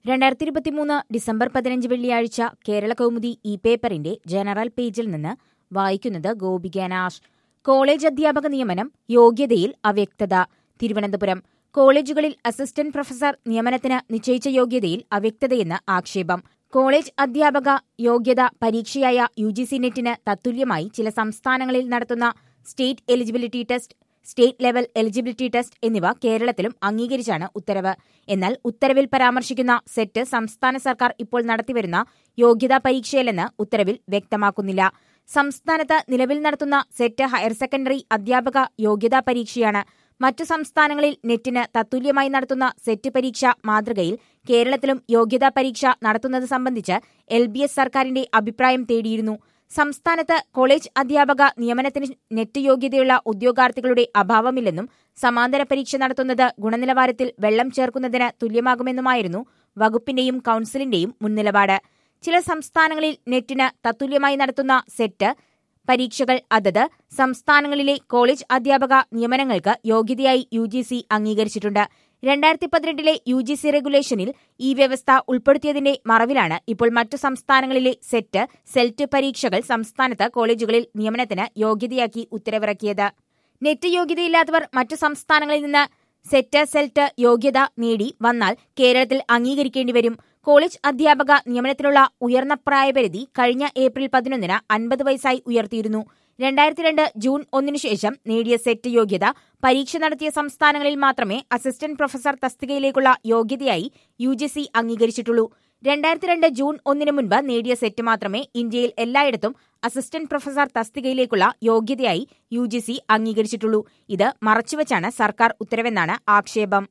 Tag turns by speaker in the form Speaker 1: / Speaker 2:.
Speaker 1: രണ്ടായിരത്തി ഇരുപത്തിമൂന്ന് ഡിസംബർ പതിനഞ്ച് വെള്ളിയാഴ്ച കേരള കൗമുദി ഇ പേപ്പറിന്റെ ജനറൽ പേജിൽ നിന്ന് വായിക്കുന്നത് ഗോപികാനാഷ് കോളേജ് അധ്യാപക നിയമനം യോഗ്യതയിൽ അവ്യക്തത തിരുവനന്തപുരം കോളേജുകളിൽ അസിസ്റ്റന്റ് പ്രൊഫസർ നിയമനത്തിന് നിശ്ചയിച്ച യോഗ്യതയിൽ അവ്യക്തതയെന്ന് ആക്ഷേപം കോളേജ് അധ്യാപക യോഗ്യത പരീക്ഷയായ യു ജി സി നെറ്റിന് തത്തുല്യമായി ചില സംസ്ഥാനങ്ങളിൽ നടത്തുന്ന state eligibility test state level eligibility test എന്നിവ കേരളത്തിലും അംഗീകരിച്ചാണ് ഉത്തരവ് എന്നാൽ ഉത്തരവിൽ പരാമർശിക്കുന്ന സെറ്റ് സംസ്ഥാന സർക്കാർ ഇപ്പോൾ നടത്തിവരുന്ന യോഗ്യതാ പരീക്ഷയല്ലെന്ന് ഉത്തരവിൽ വ്യക്തമാക്കുന്നില്ല സംസ്ഥാനത്ത് നിലവിൽ നടത്തുന്ന സെറ്റ് ഹയർ സെക്കൻഡറി അധ്യാപക യോഗ്യതാ പരീക്ഷയാണ് മറ്റു സംസ്ഥാനങ്ങളിൽ നെറ്റിന് തത്തുല്യമായി നടത്തുന്ന സെറ്റ് പരീക്ഷ മാതൃകയിൽ കേരളത്തിലും യോഗ്യതാ പരീക്ഷ നടത്തുന്നത് സംബന്ധിച്ച് എൽ ബി എസ് സർക്കാരിന്റെ അഭിപ്രായം തേടിയിരുന്നു സംസ്ഥാനത്ത് കോളേജ് അധ്യാപക നിയമനത്തിന് നെറ്റ് യോഗ്യതയുള്ള ഉദ്യോഗാർത്ഥികളുടെ അഭാവമില്ലെന്നും സമാന്തര പരീക്ഷ നടത്തുന്നത് ഗുണനിലവാരത്തിൽ വെള്ളം ചേർക്കുന്നതിന് തുല്യമാകുമെന്നുമായിരുന്നു വകുപ്പിന്റെയും കൌൺസിലിന്റെയും മുൻനിലപാട് ചില സംസ്ഥാനങ്ങളിൽ നെറ്റിന് തത്തുല്യമായി നടത്തുന്ന സെറ്റ് പരീക്ഷകൾ അതത് സംസ്ഥാനങ്ങളിലെ കോളേജ് അധ്യാപക നിയമനങ്ങൾക്ക് യോഗ്യതയായി യു ജി സി അംഗീകരിച്ചിട്ടുണ്ട് രണ്ടായിരത്തി പതിനെട്ടിലെ യു ജി സി റെഗുലേഷനിൽ ഈ വ്യവസ്ഥ ഉൾപ്പെടുത്തിയതിന്റെ മറവിലാണ് ഇപ്പോൾ മറ്റു സംസ്ഥാനങ്ങളിലെ സെറ്റ് സെൽറ്റ് പരീക്ഷകൾ സംസ്ഥാനത്ത് കോളേജുകളിൽ നിയമനത്തിന് യോഗ്യതയാക്കി ഉത്തരവിറക്കിയത് നെറ്റ് യോഗ്യതയില്ലാത്തവർ മറ്റു സംസ്ഥാനങ്ങളിൽ നിന്ന് സെറ്റ് സെൽറ്റ് യോഗ്യത നേടി വന്നാൽ കേരളത്തിൽ അംഗീകരിക്കേണ്ടി വരും കോളേജ് അധ്യാപക നിയമനത്തിനുള്ള ഉയർന്ന പ്രായപരിധി കഴിഞ്ഞ ഏപ്രിൽ പതിനൊന്നിന് അൻപത് വയസ്സായി ഉയർത്തിയിരുന്നു രണ്ടായിരത്തി രണ്ട് ജൂൺ ഒന്നിനു ശേഷം നേടിയ സെറ്റ് യോഗ്യത പരീക്ഷ നടത്തിയ സംസ്ഥാനങ്ങളിൽ മാത്രമേ അസിസ്റ്റന്റ് പ്രൊഫസർ തസ്തികയിലേക്കുള്ള യോഗ്യതയായി യു ജി സി അംഗീകരിച്ചിട്ടുള്ളൂ രണ്ടായിരത്തി രണ്ട് ജൂൺ ഒന്നിന് മുൻപ് നേടിയ സെറ്റ് മാത്രമേ ഇന്ത്യയിൽ എല്ലായിടത്തും അസിസ്റ്റന്റ് പ്രൊഫസർ തസ്തികയിലേക്കുള്ള യോഗ്യതയായി യു ജി സി അംഗീകരിച്ചിട്ടുള്ളൂ ഇത് മറച്ചുവെച്ചാണ് സർക്കാർ ഉത്തരവെന്നാണ് ആക്ഷേപം